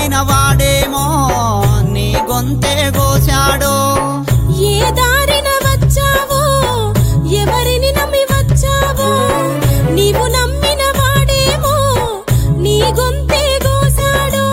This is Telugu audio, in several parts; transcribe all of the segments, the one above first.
నమ్మిన వాడేమో నీ గొంతే గోశాడో ఏ దారిన వచ్చావో ఎవరిని నమ్మి వచ్చావో నీవు నమ్మిన వాడేమో నీ గొంతే గోసాడు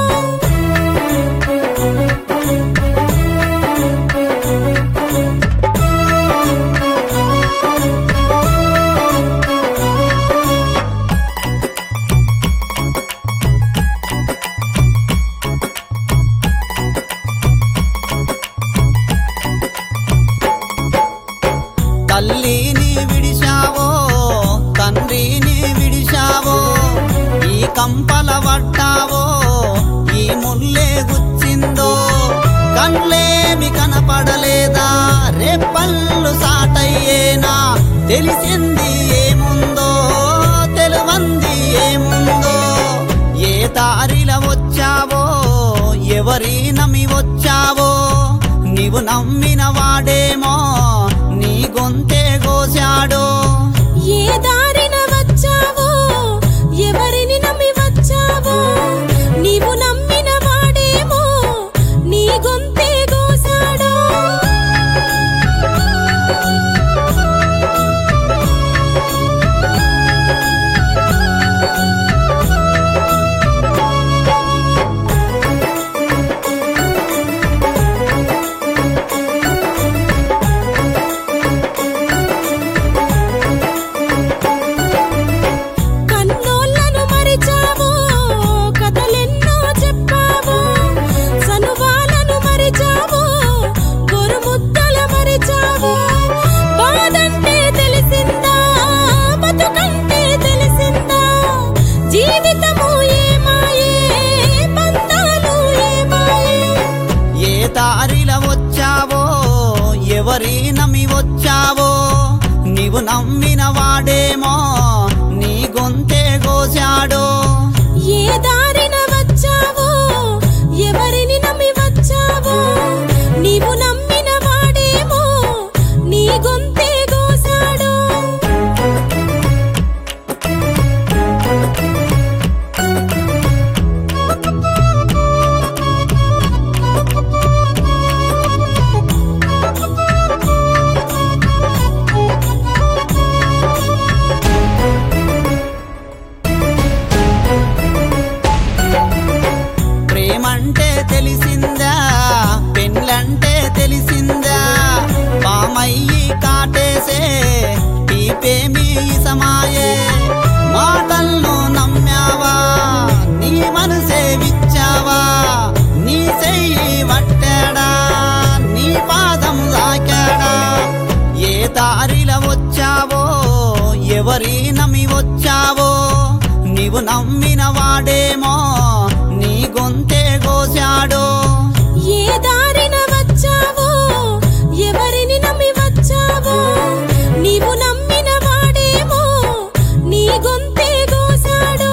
తల్లిని విడిశావో తండ్రిని విడిశావో ఈ కంపల పట్టావో ఈ ముల్లే గుచ్చిందో కళ్ళేమి కనపడలేదా రేపళ్ళు సాటయ్యేనా తెలిసింది ఏముందో తెలువంది ఏముందో ఏ దారిల వచ్చావో ఎవరి నమ్మి వచ్చావో నీవు నమ్మిన వాడేమో నీ గొంతే గోశాడో ఏ దారిన వచ్చావో ఎవరిని నమ్మి వచ్చావో నీవు నమ్మిన వాడేమో నీ గొంతే గోసాడు కన్నోళ్ళను మరిచావో కథలెన్నో చెప్పావో సనువాలను మరిచావో గొరుముద్దల మరిచావో బాధంటే తెలిసిందా బతుకంటే తెలిసిందా జీవితము ఏమాయే బంధాలు ఏమాయే ఏ దారిల వచ్చావో ఎవరి నమ్మి వచ్చావో నీవు నమ్మిన వాడేమో నీ గొంతే గోశాడో ఏ దారిన వచ్చావో ఎవరిని నమ్మి వచ్చావో నీవు నమ్మిన వాడేమో నీ గొంతే గోసాడు ప్రేమంటే తెలిసిందా పెళ్ళంటే తెలిసిందా పామయ్యి కాటేసే టీపేమి సమాయే మాటలను నమ్మావా నీ మనసే విచ్చావా నీ చెయ్యి వట్టాడా నీ పాదం దాకాడా ఏ దారిల వచ్చావో ఎవరి నమ్మి వచ్చావో నీవు నమ్మిన వాడేమో నీ గొంతే గోశాడో ఏ దారిన వచ్చావో ఎవరిని నమ్మి వచ్చావో నీవు నమ్మిన వాడేమో నీ గొంతే గోసాడు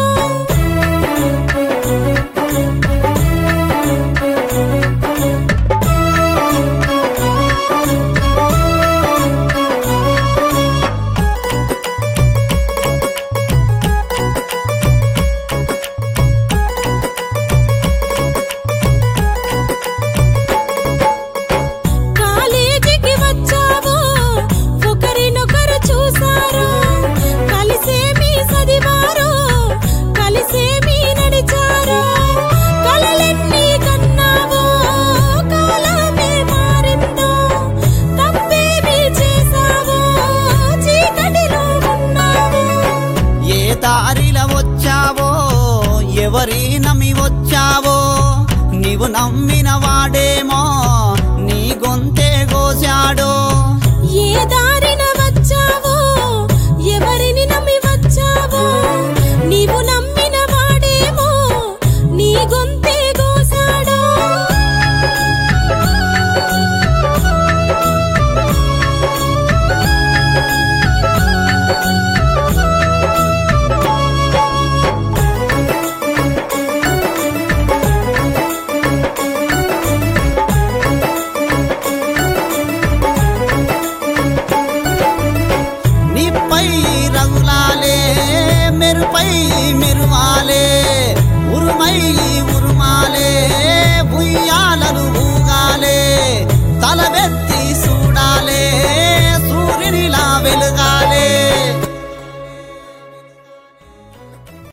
కాలేజీకి వచ్చావో ఒకరినొకరు చూసారో కలిసేమి చదివారో కలిసేమి నడిచారో కలలెన్ని కన్నావో కాలమే మారిందో తప్పేమి చేసావో చీకటిలో ఉన్నావో ఏ దారిల వచ్చావో ఎవరి నమ్మి వచ్చావో నీవు నమ్మి